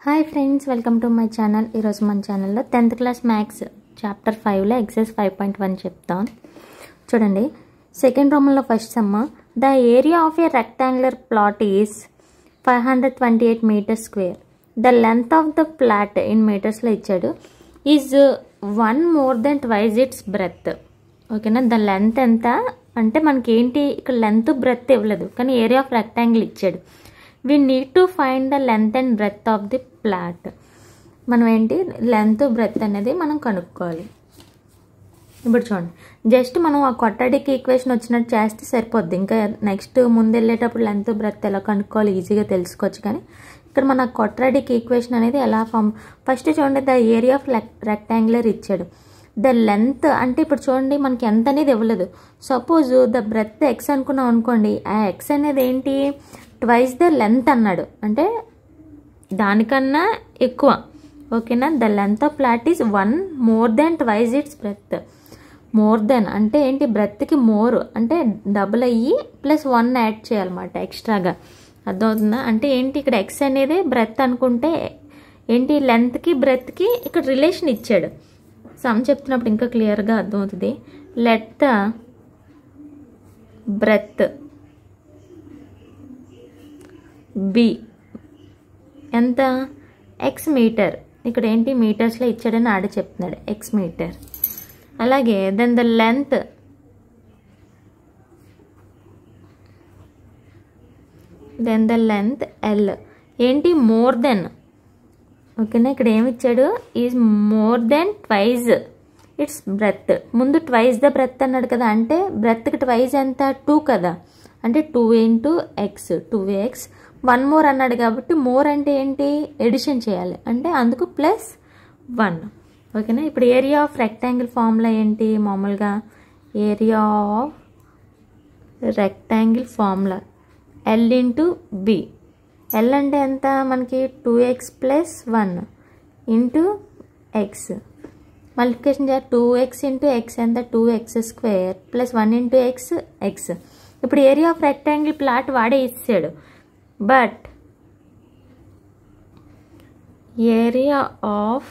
Hi friends welcome to my channel ఈరోజు మన ఛానల్లో టెన్త్ క్లాస్ మ్యాథ్స్ చాప్టర్ ఫైవ్లో ఎక్సైజ్ ఫైవ్ పాయింట్ వన్ చెప్తాం చూడండి సెకండ్ రోమంలో first sum the area of a rectangular plot is five hundred twenty eight metre square the length of the plot in మీటర్స్లో ఇచ్చాడు is one more than twice its breadth ఓకేనా the length ఎంత అంటే మనకి ఏంటి ఇక్కడ length breadth ఇవ్వలేదు కానీ ఏరియా ఆఫ్ రెక్టాంగిల్ ఇచ్చాడు we need to find the length and breadth of the plot మనం ఏంటి లెంత్ బ్రెత్ అనేది మనం కనుక్కోవాలి ఇప్పుడు చూడండి జస్ట్ మనం ఆ కొట్టడికి ఈక్వేషన్ వచ్చినట్టు చేస్తే సరిపోద్ది ఇంకా నెక్స్ట్ ముందు వెళ్ళేటప్పుడు లెంత్ బ్రెత్ ఎలా కనుక్కోవాలి ఈజీగా తెలుసుకోవచ్చు కానీ ఇక్కడ మన కొట్టడికి ఈక్వేషన్ అనేది ఎలా ఫామ్ ఫస్ట్ చూడండి ద ఏరియా ఆఫ్ రెక్టాంగులర్ ఇచ్చాడు ద లెంత్ అంటే ఇప్పుడు చూడండి మనకి ఎంత అనేది ఇవ్వలేదు సపోజ్ ద బ్రెత్ ఎక్స్ అనుకున్నాం అనుకోండి ఆ ఎక్స్ అనేది ఏంటి ట్వైస్ ద లెంత్ అన్నాడు అంటే దానికన్నా ఎక్కువ ఓకేనా the length of plot is one more than twice its breadth more than అంటే ఏంటి బ్రెత్కి మోర్ అంటే డబుల్ అయ్యి ప్లస్ వన్ యాడ్ చేయాలన్నమాట ఎక్స్ట్రాగా అర్థమవుతుందా అంటే ఏంటి ఇక్కడ ఎక్స్ అనేది బ్రెత్ అనుకుంటే ఏంటి లెంత్కి బ్రెత్కి ఇక్కడ రిలేషన్ ఇచ్చాడు సమ్ చెప్తున్నప్పుడు ఇంకా క్లియర్గా అర్థమవుతుంది లెట్ ద బ్రెత్ బి ఎంత ఎక్స్ మీటర్ ఇక్కడ ఏంటి మీటర్స్లో ఇచ్చాడని ఆడ చెప్తున్నాడు ఎక్స్ మీటర్ అలాగే then the length then the length l ఏంటి మోర్ దెన్ ఓకేనా ఇక్కడ ఏమి ఇచ్చాడు is more than twice its breadth ముందు ట్వైజ్ ద బ్రెత్ అన్నాడు కదా అంటే బ్రెత్కి ట్వైజ్ ఎంత టూ కదా అంటే two into x two x one more అన్నాడు కాబట్టి మోర్ అంటే ఏంటి ఎడిషన్ చేయాలి అంటే అందుకు ప్లస్ వన్ ఓకేనా ఇప్పుడు ఏరియా ఆఫ్ రెక్టాంగిల్ ఫార్ములా ఏంటి మామూలుగా area of rectangle formula l into b l అంటే ఎంత మనకి two x plus one into x multiplication చేయాలి టూ ఎక్స్ ఇంటూ ఎక్స్ ఎంత two x square plus one into x x ఇప్పుడు area of rectangle plot వాడే ఇచ్చాడు but area of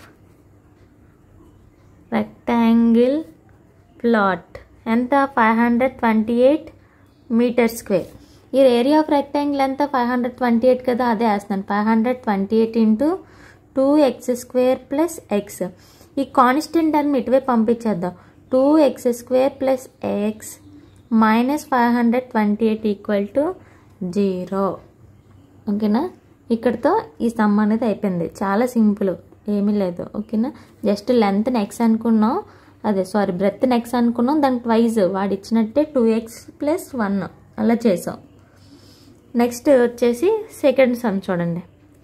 rectangle plot ఎంత five hundred twenty eight metre square ఈ area of rectangle ఎంత five hundred twenty eight కదా అదే వేస్తున్నాను five hundred twenty eight into two x square plus x ఈ constant అని ఇటువైపు పంపించేద్దాం two x square plus x minus five hundred twenty eight equal to zero ఓకేనా ఇక్కడితో ఈ సమ్ అనేది అయిపోయింది చాలా సింపుల్ ఏమీ లేదు ఓకేనా జస్ట్ లెంత్ నెక్స్ అనుకున్నాం అదే సారీ బ్రెత్ నెక్స్ అనుకున్నాం దానికి వైజ్ వాడు ఇచ్చినట్టే టూ ఎక్స్ ప్లస్ వన్ అలా చేసాం నెక్స్ట్ వచ్చేసి సెకండ్ సమ్ చూడండి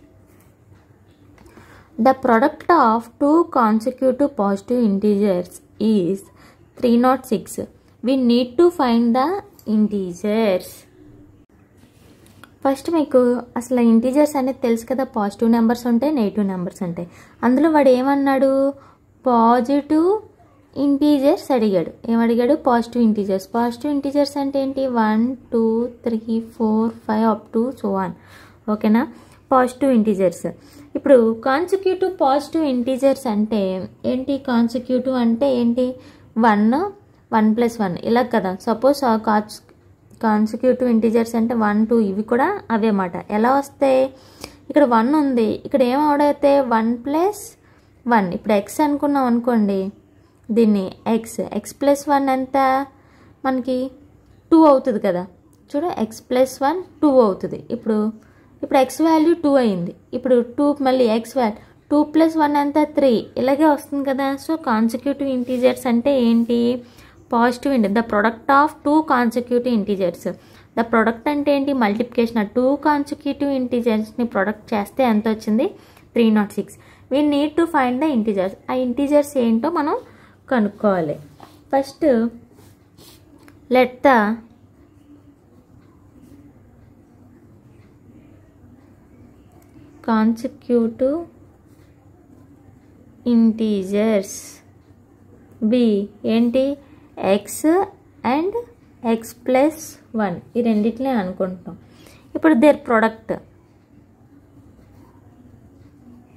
the product of two consecutive positive integers is three nought six we need to find the integers first మీకు అసలు ఇంటీజర్స్ అనేది తెలుసు కదా పాజిటివ్ నెంబర్స్ ఉంటాయి నెగిటివ్ నెంబర్స్ ఉంటాయి అందులో వాడు ఏమన్నాడు పాజిటివ్ ఇంటీజర్స్ అడిగాడు ఏమడిగాడు పాజిటివ్ ఇంటీజర్స్ పాజిటివ్ ఇంటీజర్స్ అంటే ఏంటి one two three four five up to so on ఓకేనా పాజిటివ్ ఇంటీజర్స్ ఇప్పుడు కాన్సిక్యూటివ్ పాజిటివ్ ఇంటీజర్స్ అంటే ఏంటి కాన్సిక్యూటివ్ అంటే ఏంటి వన్ వన్ ప్లస్ వన్ ఇలా కదా సపోజ్ కాన్స్ కాన్సిక్యూటివ్ ఇంటీజర్స్ అంటే వన్ టూ ఇవి కూడా అవే మాట ఎలా వస్తాయి ఇక్కడ వన్ ఉంది ఇక్కడ ఏం ఆడైతే వన్ ప్లస్ వన్ ఇప్పుడు ఎక్స్ అనుకున్నాం అనుకోండి దీన్ని ఎక్స్ ఎక్స్ ప్లస్ వన్ ఎంత మనకి టూ అవుతుంది కదా చూడ ఎక్స్ ప్లస్ వన్ టూ అవుతుంది ఇప్పుడు ఇప్పుడు ఎక్స్ వాల్యూ టూ అయింది ఇప్పుడు టూ మళ్ళీ x value two plus one ఎంత త్రీ ఇలాగే వస్తుంది కదా సో కాన్సిక్యూటివ్ ఇంటీజర్స్ అంటే ఏంటి పాజిటివ్ ఇంటి the product of two consecutive integers the product అంటే ఏంటి మల్టిప్లికేషన్ టూ కాన్సిక్యూటివ్ ఇంటీజర్స్ని ప్రొడక్ట్ చేస్తే ఎంత వచ్చింది three nought six we need to find the integers ఆ ఇంటీజర్స్ ఏంటో మనం కనుక్కోవాలి first let the consecutive integers be ఏంటి x and x plus one ఈ రెండిట్లే అనుకుంటాం ఇప్పుడు దేర్ ప్రొడక్ట్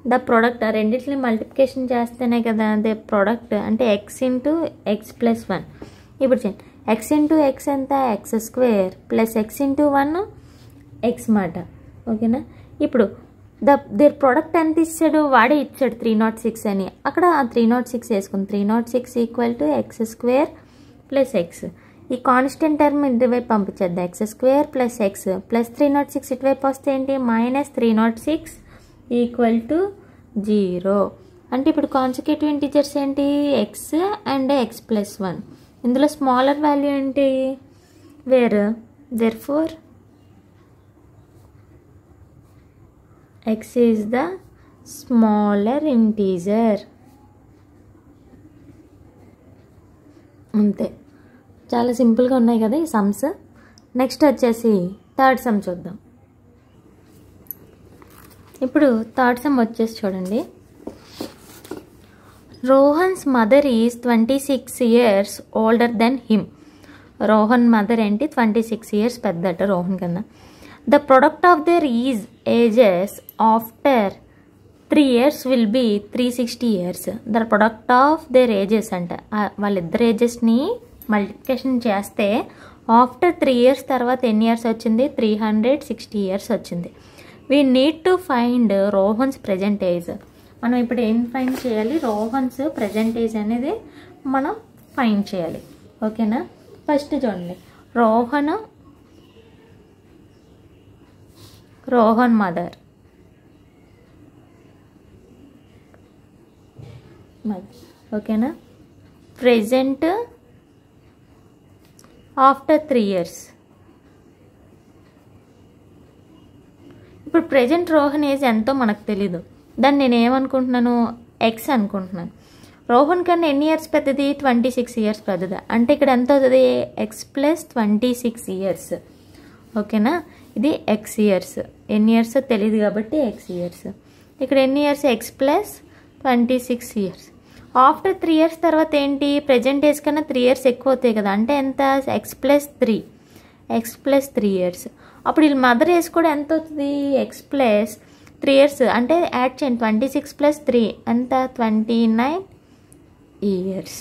ద ప్రొడక్ట్ ఆ రెండింటిని మల్టిప్లికేషన్ చేస్తేనే కదా అదే ప్రొడక్ట్ అంటే x into x plus one ఇప్పుడు చేయండి ఎక్స్ ఇంటూ ఎక్స్ ఎంత x square plus x into one x మాట ఓకేనా ఇప్పుడు ద దేర్ ప్రొడక్ట్ ఎంత ఇచ్చాడు వాడే ఇచ్చాడు త్రీ నాట్ సిక్స్ అని అక్కడ త్రీ నాట్ సిక్స్ వేసుకుంది three nought six equal to x square plus x ఈ కాన్స్టెంట్ టర్మ్ ఇటువైపు పంపించేద్దాం x square plus x plus three nought six ఇటువైపు వస్తే ఏంటి minus three nought six equal to zero అంటే ఇప్పుడు కాన్సిక్యూటివ్ ఇంటీజర్స్ ఏంటి x and x plus one ఇందులో స్మాలర్ వాల్యూ ఏంటి where therefore x is the smaller integer అంతే చాలా సింపుల్గా ఉన్నాయి కదా ఈ సమ్స్ నెక్స్ట్ వచ్చేసి థర్డ్ సమ్ చూద్దాం ఇప్పుడు థర్డ్ సమ్ వచ్చేసి చూడండి Rohan's mother is twenty six years older than him Rohan mother ఏంటి ట్వంటీ సిక్స్ ఇయర్స్ పెద్దట రోహన్ కన్నా the product of their is ages after three years will be three sixty years the product of their ages అంట వాళ్ళిద్దరు ఏజెస్ని multiplication చేస్తే after three years తర్వాత ఎన్ని years వచ్చింది త్రీ హండ్రెడ్ సిక్స్టీ ఇయర్స్ వచ్చింది we need to find Rohan's present age మనం ఇప్పుడు ఏం ఫైండ్ చేయాలి రోహన్స్ ప్రజెంట్ ఏజ్ అనేది మనం ఫైండ్ చేయాలి ఓకేనా ఫస్ట్ చూడండి రోహన్ రోహన్ మదర్ ఓకేనా ప్రెజెంట్ ఆఫ్టర్ త్రీ ఇయర్స్ ఇప్పుడు ప్రజెంట్ రోహన్ ఏజ్ ఎంతో మనకు తెలీదు దాన్ని నేను ఏమనుకుంటున్నాను ఎక్స్ అనుకుంటున్నాను రోహన్ కన్నా ఎన్ని ఇయర్స్ పెద్దది ట్వంటీ సిక్స్ ఇయర్స్ పెద్దది అంటే ఇక్కడ ఎంత అవుతుంది x plus twenty six years ఓకేనా ఇది ఎక్స్ ఇయర్స్ ఎన్ని ఇయర్స్ తెలియదు కాబట్టి ఎక్స్ ఇయర్స్ ఇక్కడ ఎన్ని years x plus twenty six years after three years తర్వాత ఏంటి ప్రజెంట్ ఏజ్ కన్నా త్రీ ఇయర్స్ ఎక్కువ అవుతాయి కదా అంటే ఎంత x plus three x plus three years అప్పుడు వీళ్ళ మదర్ ఏజ్ కూడా ఎంత అవుతుంది ఎక్స్ ప్లస్ త్రీ ఇయర్స్ అంటే యాడ్ చేయండి ట్వంటీ సిక్స్ ప్లస్ త్రీ ఎంత ట్వంటీ నైన్ ఇయర్స్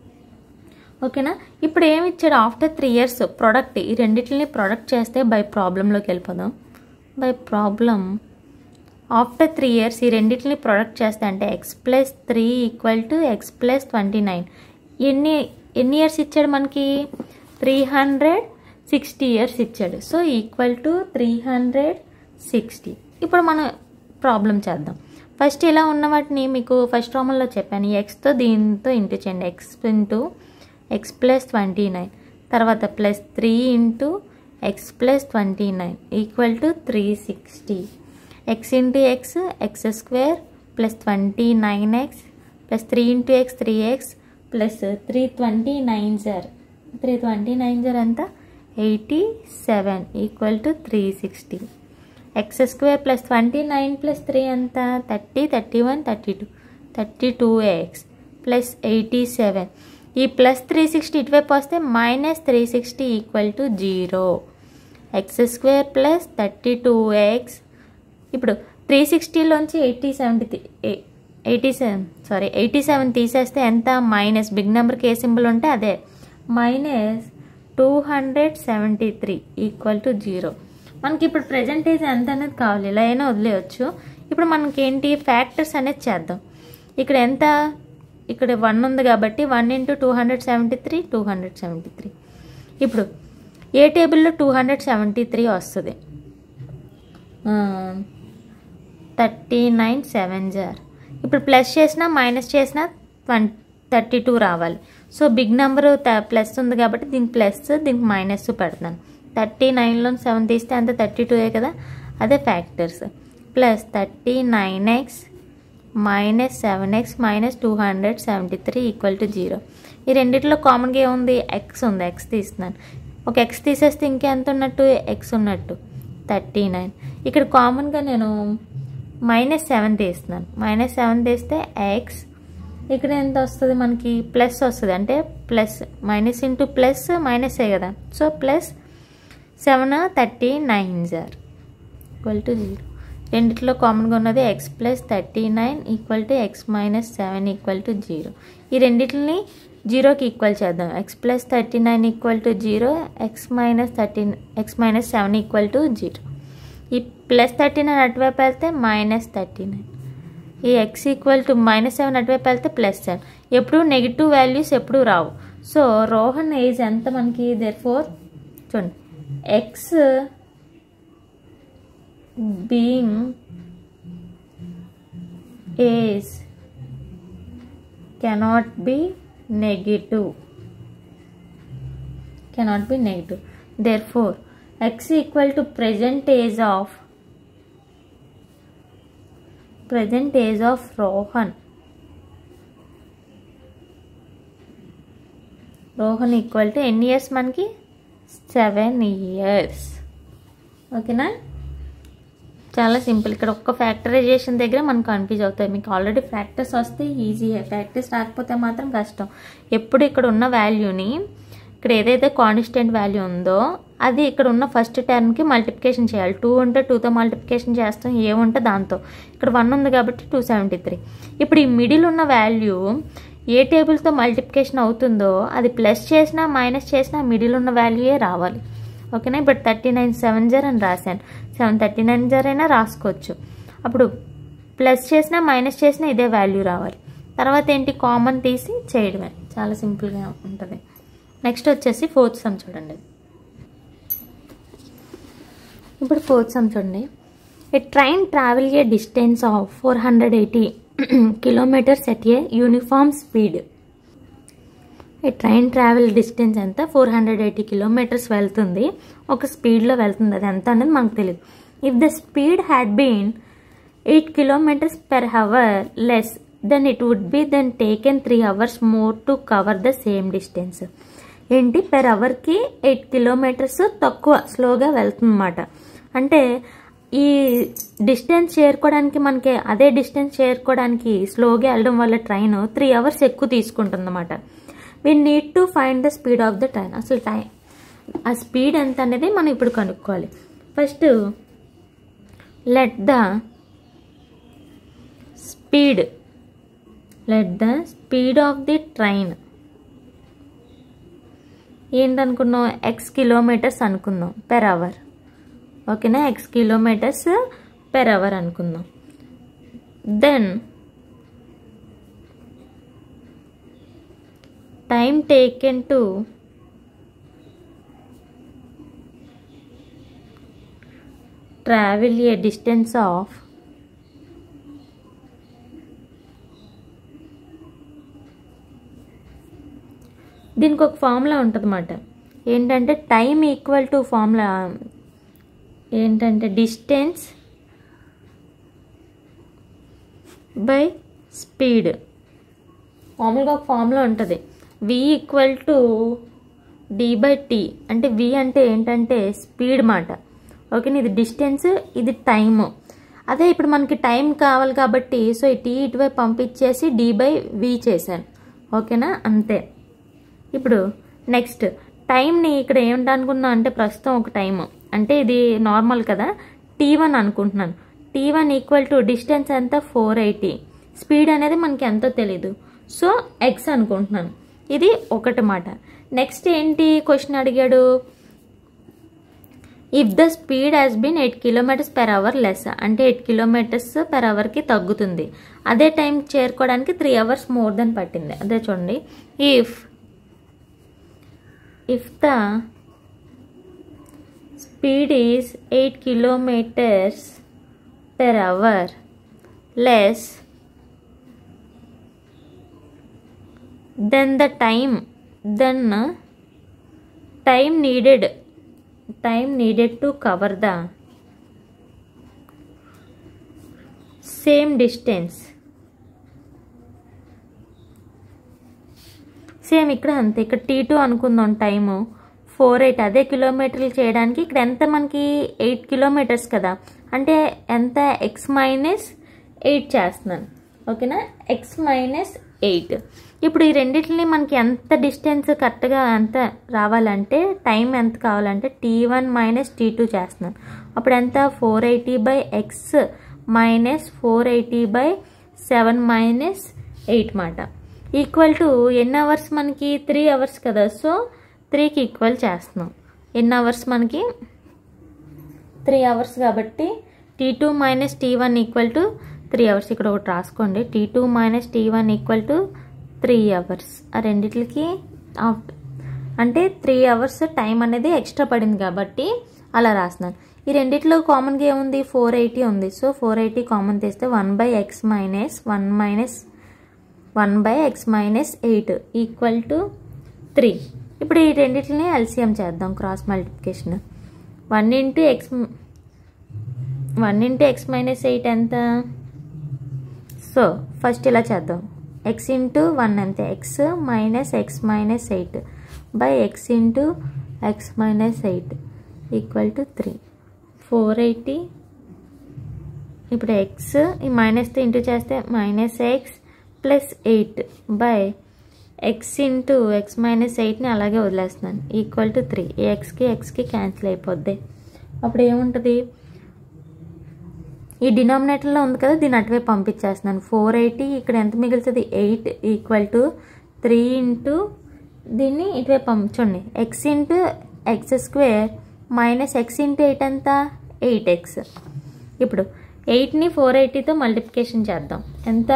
ఓకేనా ఇప్పుడు ఏమి ఇచ్చాడు ఆఫ్టర్ త్రీ ఇయర్స్ ప్రోడక్ట్ ఈ రెండింటిని ప్రోడక్ట్ చేస్తే బై ప్రాబ్లంలోకి వెళ్ళిపోదాం by problem after three years ఈ రెండింటిని ప్రొడక్ట్ చేస్తే అంటే x plus three equal to x plus twenty nine ఎన్ని ఎన్ని ఇయర్స్ ఇచ్చాడు మనకి త్రీ హండ్రెడ్ సిక్స్టీ ఇయర్స్ ఇచ్చాడు so equal to three hundred sixty ఇప్పుడు మనం ప్రాబ్లం చేద్దాం ఫస్ట్ ఇలా ఉన్న వాటిని మీకు ఫస్ట్ రోమల్లో చెప్పాను ఎక్స్తో దీంతో ఇంటూ చేయండి x into x plus twenty nine తర్వాత plus three into x plus twenty nine equal to three sixty x into x x square plus twenty nine x plus three into x three x plus three twenty nine జర్ three twenty nine జర్ ఎంత eighty seven equal to three sixty x square plus twenty nine plus three ఎంత thirty thirty one thirty two thirty two x plus eighty seven ఈ plus three sixty ఇటువైపు వస్తే minus three sixty equal to zero x square plus thirty two x ఇప్పుడు three సిక్స్టీలోంచి eighty seventy eighty seven sorry eighty seven తీసేస్తే ఎంత minus big నెంబర్కి ఏ symbol ఉంటే అదే minus two hundred seventy three equal to zero మనకి ఇప్పుడు ప్రజెంటేజ్ ఎంత అనేది కావాలి ఇలా అయినా వదిలేయచ్చు ఇప్పుడు మనకి ఏంటి ఫ్యాక్టర్స్ అనేది చేద్దాం ఇక్కడ ఎంత ఇక్కడ వన్ ఉంది కాబట్టి one into two hundred seventy three two hundred seventy three ఇప్పుడు ఏ టేబుల్లో టూ హండ్రెడ్ సెవెంటీ త్రీ వస్తుంది థర్టీ నైన్ సెవెన్ జార్ ఇప్పుడు ప్లస్ చేసినా మైనస్ చేసినా ట్వం థర్టీ టూ రావాలి సో బిగ్ నెంబర్ ప్లస్ ఉంది కాబట్టి దీనికి ప్లస్ దీనికి మైనస్ పెడతాను థర్టీ నైన్లో సెవెన్ తీస్తే అంత థర్టీ టూయే కదా అదే factors plus thirty nine x minus seven x minus two hundred seventy three equal to zero ఈ రెండిట్లో కామన్గా ఏముంది ఎక్స్ ఉంది ఎక్స్ తీస్తున్నాను ఒక ఎక్స్ తీసేస్తే ఇంకెంత ఉన్నట్టు ఎక్స్ ఉన్నట్టు థర్టీ నైన్ ఇక్కడ కామన్గా నేను మైనస్ సెవెన్ తీస్తున్నాను మైనస్ సెవెన్ తీస్తే ఎక్స్ ఇక్కడ ఎంత వస్తుంది మనకి ప్లస్ వస్తుంది అంటే ప్లస్ మైనస్ ఇంటూ ప్లస్ మైనసే కదా so plus seven thirty nine జార్ ఈక్వల్ టు జీరో రెండిట్లో కామన్గా ఉన్నది x plus thirty nine equal to x minus seven equal to zero ఈ రెండిటిని జీరోకి ఈక్వల్ చేద్దాం x plus thirty nine equal to zero x minus thirty x minus seven equal to zero ఈ plus thirty nine అటువైపు వెళ్తే minus thirty nine ఈ x equal to minus seven అటువైపు వెళ్తే ప్లస్ సెవెన్ ఎప్పుడు నెగిటివ్ వాల్యూస్ ఎప్పుడు రావు so Rohan age ఎంత మనకి దేర్ ఫోర్ చూడండి x being age cannot be negative cannot be negative therefore x equal to present age of present age of Rohan. Rohan equal to ఎన్ని years మనకి seven years ఓకేనా చాలా simple ఇక్కడ ఒక్క factorisation దగ్గర మనకు కన్ఫ్యూజ్ అవుతాయి మీకు ఆల్రెడీ ప్రాక్టీస్ వస్తే ఈజీ ప్రాక్టీస్ రాకపోతే మాత్రం కష్టం ఎప్పుడు ఇక్కడ ఉన్న వాల్యూని ఇక్కడ ఏదైతే కాన్స్టెంట్ వాల్యూ ఉందో అది ఇక్కడ ఉన్న ఫస్ట్ టర్మ్కి మల్టిప్లికేషన్ చేయాలి టూ ఉంటే టూతో మల్టిప్లికేషన్ చేస్తాం ఏ ఉంటే దాంతో ఇక్కడ వన్ ఉంది కాబట్టి టూ సెవెంటీ త్రీ ఇప్పుడు ఈ మిడిల్ ఉన్న వాల్యూ ఏ టేబుల్తో మల్టిప్లికేషన్ అవుతుందో అది ప్లస్ చేసినా మైనస్ చేసినా మిడిల్ ఉన్న వాల్యూయే రావాలి ఓకేనా ఇప్పుడు థర్టీ నైన్ సెవెన్ జర్ అని రాశాను సెవెన్ థర్టీ నైన్ జర్ అయినా రాసుకోవచ్చు అప్పుడు ప్లస్ చేసినా మైనస్ చేసినా ఇదే వాల్యూ రావాలి తర్వాత ఏంటి కామన్ తీసి చేయడమే చాలా సింపుల్గా ఉంటుంది నెక్స్ట్ వచ్చేసి ఫోర్త్ సమ్ చూడండి ఇప్పుడు ఫోర్త్ సమ్ చూడండి a train travel a distance of four hundred eighty kilometres at a uniform speed ఈ ట్రైన్ ట్రావెల్ డిస్టెన్స్ ఎంత ఫోర్ హండ్రెడ్ ఎయిటీ కిలోమీటర్స్ వెళ్తుంది ఒక స్పీడ్లో వెళ్తుంది అది ఎంత అనేది మనకు తెలియదు if the speed had been eight kilometres per hour less then it would be then taken three hours more to cover the same distance ఏంటి పెర్ అవర్కి ఎయిట్ కిలోమీటర్స్ తక్కువ స్లోగా వెళ్తుందన్నమాట అంటే ఈ డిస్టెన్స్ చేరుకోవడానికి మనకి అదే డిస్టెన్స్ చేరుకోవడానికి స్లోగా వెళ్ళడం వల్ల ట్రైన్ త్రీ అవర్స్ ఎక్కువ తీసుకుంటుందన్నమాట we need to find the speed of the train అసలు టైం ఆ స్పీడ్ ఎంత అనేది మనం ఇప్పుడు కనుక్కోవాలి first let the speed let the speed of the train ఏంటనుకున్నాం ఎక్స్ కిలోమీటర్స్ అనుకుందాం పెర్ అవర్ ఓకేనా ఎక్స్ కిలోమీటర్స్ పెర్ అవర్ అనుకుందాం then time taken to travel a distance of దీనికి ఒక ఫార్ములా ఉంటుందన్నమాట ఏంటంటే టైం ఈక్వల్ టు ఫార్ములా ఏంటంటే distance by speed మామూలుగా ఒక ఫార్ములా ఉంటుంది వి equal to d by t అంటే వి అంటే ఏంటంటే స్పీడ్ మాట ఓకేనా ఇది డిస్టెన్స్ ఇది టైము అదే ఇప్పుడు మనకి టైం కావాలి కాబట్టి సో ఈ టీ ఇటువైపు పంపించేసి డి బై వి చేశాను ఓకేనా అంతే ఇప్పుడు నెక్స్ట్ టైంని ఇక్కడ ఏమిటనుకున్నా అంటే ప్రస్తుతం ఒక టైం అంటే ఇది నార్మల్ కదా టీ వన్ అనుకుంటున్నాను t one equal to distance ఎంత ఫోర్ ఎయిటీ స్పీడ్ అనేది మనకి ఎంతో తెలీదు సో ఎక్స్ అనుకుంటున్నాను ఇది ఒకటి మాట నెక్స్ట్ ఏంటి క్వశ్చన్ అడిగాడు if the speed has been eight kilometres per hour less అంటే ఎయిట్ కిలోమీటర్స్ పెర్ అవర్కి తగ్గుతుంది అదే టైం చేరుకోవడానికి త్రీ అవర్స్ మోర్ దెన్ పట్టింది అదే చూడండి if if the speed is eight kilometres per hour less then the time then uh, time needed time needed to cover the same distance same ఇక్కడ అంతే ఇక్కడ టీ టూ అనుకుందాం time four eight అదే కిలోమీటర్లు చేయడానికి ఇక్కడ ఎంత మనకి ఎయిట్ కిలోమీటర్స్ కదా అంటే ఎంత ఎక్స్ మైనస్ ఎయిట్ చేస్తున్నాను ఓకేనా ఎక్స్ మైనస్ ఎయిట్ ఇప్పుడు ఈ రెండింటిని మనకి ఎంత డిస్టెన్స్ కరెక్ట్గా ఎంత రావాలంటే టైం ఎంత కావాలంటే t one minus t two చేస్తున్నాను అప్పుడు ఎంత four eighty by x minus four eighty by seven minus eight మాట ఈక్వల్ టు ఎన్ని అవర్స్ మనకి త్రీ అవర్స్ కదా సో త్రీకి ఈక్వల్ చేస్తున్నాం ఎన్ని అవర్స్ మనకి త్రీ అవర్స్ కాబట్టి t two minus t one equal to three hours ఇక్కడ ఒకటి రాసుకోండి t two minus t one equal to three hours ఆ రెండిట్లకి అంటే త్రీ అవర్స్ టైం అనేది ఎక్స్ట్రా పడింది కాబట్టి అలా రాస్తున్నాను ఈ రెండిట్లో కామన్గా ఏముంది ఫోర్ ఎయిటీ ఉంది సో ఫోర్ ఎయిటీ కామన్ తీస్తే one by x minus one minus one by x minus eight equal to three ఇప్పుడు ఈ రెండింటిని ఎల్సిఎం చేద్దాం cross multiplication one into x one into x minus eight ఎంత so first ఇలా చేద్దాం x into one అంతే x minus x minus eight by x into x minus eight equal to three four eighty ఇప్పుడు x ఈ మైనస్తో into చేస్తే minus x plus eight by x into x minus ఎయిట్ని అలాగే వదిలేస్తున్నాను ఈక్వల్ టు త్రీ ఈ ఎక్స్కి ఎక్స్కి cancel అయిపోద్ది అప్పుడు ఏముంటుంది ఈ డినామినేటర్లో ఉంది కదా దీన్ని అటువైపు పంపించేస్తున్నాను ఫోర్ ఎయిటీ ఇక్కడ ఎంత మిగులుతుంది eight equal to three into దీన్ని ఇటువైపు పంపించండి x into x square minus x into eight ఎంత ఎయిట్ ఎక్స్ ఇప్పుడు ఎయిట్ని ఫోర్ ఎయిటీతో మల్టిప్లికేషన్ చేద్దాం ఎంత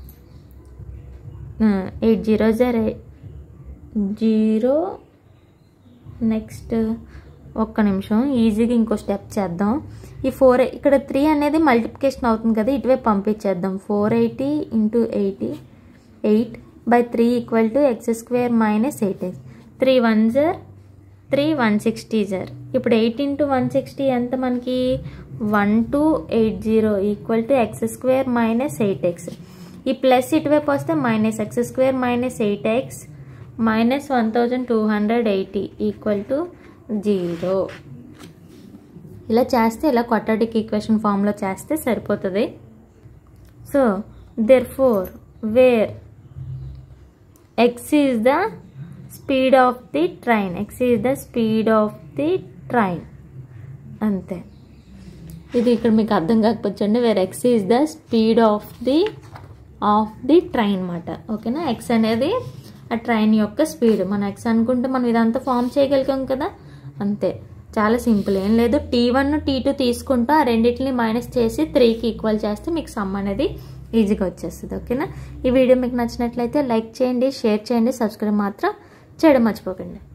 eight zero zero zero next ఒక్క నిమిషం ఈజీగా ఇంకో స్టెప్ చేద్దాం ఈ ఫోర్ ఇక్కడ త్రీ అనేది మల్టిప్లికేషన్ అవుతుంది కదా ఇటువైపు పంపించేద్దాం four eighty into eighty eight by three equal to x square minus eight x three one జర్ త్రీ వన్ సిక్స్టీ జర్ ఇప్పుడు ఎయిట్ ఇంటూ వన్ సిక్స్టీ ఎంత మనకి one two eight zero equal to x square minus eight x ఈ plus ఇటువైపు వస్తే minus x square minus eight x minus one thousand two hundred eighty equal to zero ఇలా చేస్తే ఇలా కొట్టాడిక్ equation ఫామ్లో చేస్తే సరిపోతుంది so therefore where x is the speed of the train x is the speed of the train అంతే ఇది ఇక్కడ మీకు అర్థం కాకపోవచ్చండి where x is the speed of the of the train అనమాట ఓకేనా ఎక్స్ అనేది ఆ ట్రైన్ యొక్క స్పీడ్ మనం ఎక్స్ అనుకుంటే మనం ఇదంతా ఫామ్ చేయగలిగాం కదా అంతే చాలా సింపుల్ ఏం లేదు టీ వన్ టీ టూ తీసుకుంటూ ఆ రెండింటిని మైనస్ చేసి త్రీకి ఈక్వల్ చేస్తే మీకు సమ్ అనేది ఈజీగా వచ్చేస్తుంది ఓకేనా ఈ వీడియో మీకు నచ్చినట్లయితే లైక్ చేయండి షేర్ చేయండి సబ్స్క్రైబ్ మాత్రం చేయడం మర్చిపోకండి